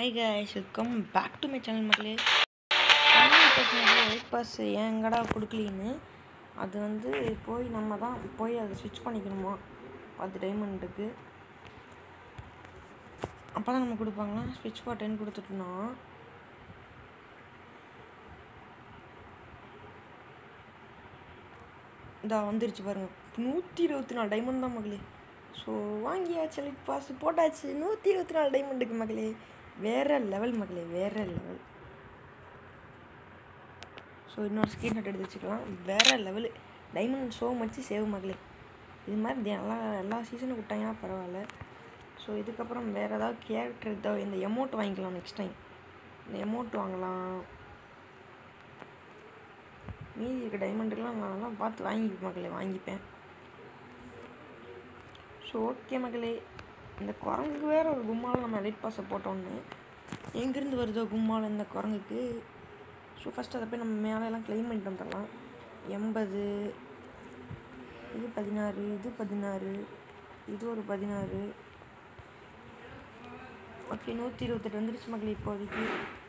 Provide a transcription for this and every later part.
hi guys welcome back to my channel மக்களே elite pass ஏங்கடா கொடுக்கலின்னு அது வந்து போய் நம்ம தான் போய் அதை ஸ்விட்ச் பண்ணிக்கணுமா பத்து டைமண்டுக்கு அப்போ தான் நம்ம கொடுப்பாங்களா ஸ்விட்ச் ஃபார் டென் கொடுத்துட்டோம்னா இதா வந்துருச்சு பாருங்க நூற்றி இருபத்தி நாலு டைமண்ட் தான் மகளே ஸோ வாங்கியாச்சு எலிட் பாஸ் போட்டாச்சு நூற்றி இருபத்தி நாலு டைமண்டுக்கு மகளே வேற லெவல் மகளே வேற லெவல் ஸோ இன்னொரு ஸ்க்ரீன்ஷாட் எடுத்து வச்சுக்கலாம் வேற லெவலு டைமண்ட் ஷோ மச்சு சேவ் மகளே இது மாதிரி தி- எல்லா எல்லா சீசனும் விட்டாங்கன்னா பரவாயில்ல ஸோ இதுக்கப்புறம் வேறு ஏதாவது கேரக்டர் ஏதாவது இந்த எமௌண்ட் வாங்கிக்கலாம் நெக்ஸ்ட் டைம் இந்த எமௌண்ட் வாங்கலாம் மீதி இருக்க டைமண்டுக்கெலாம் நான் அதெல்லாம் பார்த்து வாங்கிப்பேன் மகளே வாங்கிப்பேன் ஸோ ஓகே மகளே இந்த குரங்குக்கு வேற ஒரு கும்மால நம்ம எலைட் பாஸை போட்டோன்னு எங்கேருந்து வருதோ கும்மால இந்த குரங்குக்கு ஸோ ஃபஸ்ட் அதை போய் நம்ம மேலே எல்லாம் க்ளைம் பண்ணிட்டு வந்துடலாம் எண்பது இது பதினாறு இது பதினாறு இது ஒரு பதினாறு ஓகே நூற்றி இருபத்தெட்டு வந்துருச்சு மகளே இப்போதைக்கு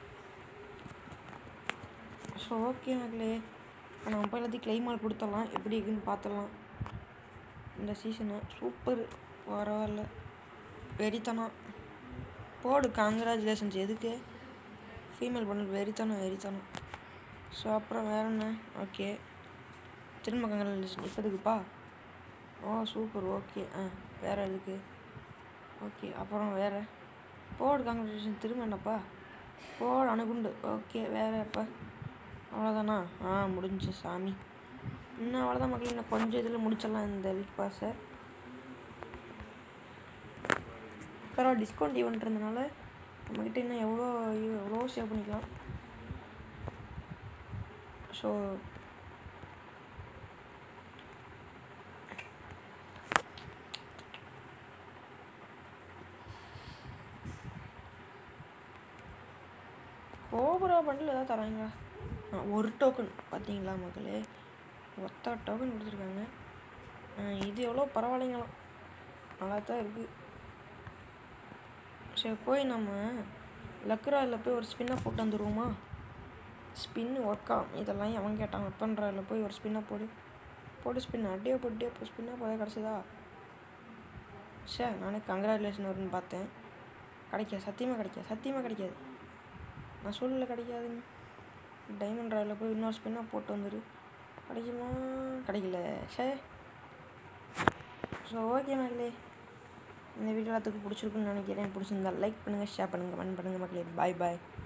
ஸோ ஓகே மகளே இப்போ நம்ம போய் எல்லாத்தையும் கிளைமால் கொடுத்துடலாம் எப்படி இருக்குன்னு பார்த்துடலாம் இந்த சீசனு சூப்பர் பரவாயில்ல வெறித்தனம் போடு காங்கிராச்சுலேஷன்ஸ் எதுக்கு ஃபீமேல் பண்ணல் வெறித்தனம் வெறித்தனம் ஸோ அப்புறம் வேற என்ன ஓகே திரும்ப கங்க்ராச்சுலேஷன் இப்போதுக்குப்பா ஓ சூப்பர் ஓகே ஆ வேற எதுக்கு ஓகே அப்புறம் வேற போடு கங்க்ராச்சுலேஷன் திரும்ப என்னப்பா போடு அணுகுண்டு ஓகே வேற எப்போ அவ்வளோதானா ஆ முடிஞ்சு சாமி இன்னும் அவ்வளோதான் மக்கள் இன்னும் கொஞ்சம் இதில் முடிச்சிடலாம் இந்த எலிட் பாஸை பரவாயில்ல டிஸ்கவுண்ட் ஈவெண்ட் இருந்தனால நம்மக்கிட்ட இன்னும் எவ்வளோ எவ்வளோ சேவ் பண்ணிக்கலாம் ஸோ கோபுரா பண்டில் ஏதாவது தராங்களா ஆ, ஒரு டோக்கன் பார்த்தீங்களா மக்களே ஒத்த டோக்கன் கொடுத்துருக்காங்க ஆ, இது எவ்வளோ பரவாயில்லைங்களாம் நல்லா தான் இருக்குது சரி போய் நம்ம லக்ராவில் போய் ஒரு ஸ்பின்னை போட்டு வந்துடுவோமா ஸ்பின் ஒர்க் ஆகும் இதெல்லாம் எவன் கேட்டான் வெப்பன்றாவில் போய் ஒரு ஸ்பின்னை போடு போடு ஸ்பின் அடியே போட்டு இப்போ ஸ்பின்னாக போதே கிடச்சதா சே நானே கங்க்ராச்சுலேஷன் வரும்னு பார்த்தேன் கிடைக்காது சத்தியமாக கிடைக்காது சத்தியமாக கிடைக்காது நான் சொல்லல கிடைக்காதுன்னு டைமண்ட் ராயில் போய் இன்னொரு ஸ்பின்னாக போட்டு வந்துரு கிடைக்குமா கிடைக்கல சே ஸோ ஓகே மக்களே இந்த வீடியோ எல்லாத்துக்கும் பிடிச்சிருக்குன்னு நினைக்கிறேன் பிடிச்சிருந்தா லைக் பண்ணுங்கள் ஷேர் பண்ணுங்கள் கமெண்ட் பண்ணுங்கள் மக்களே பாய் பாய்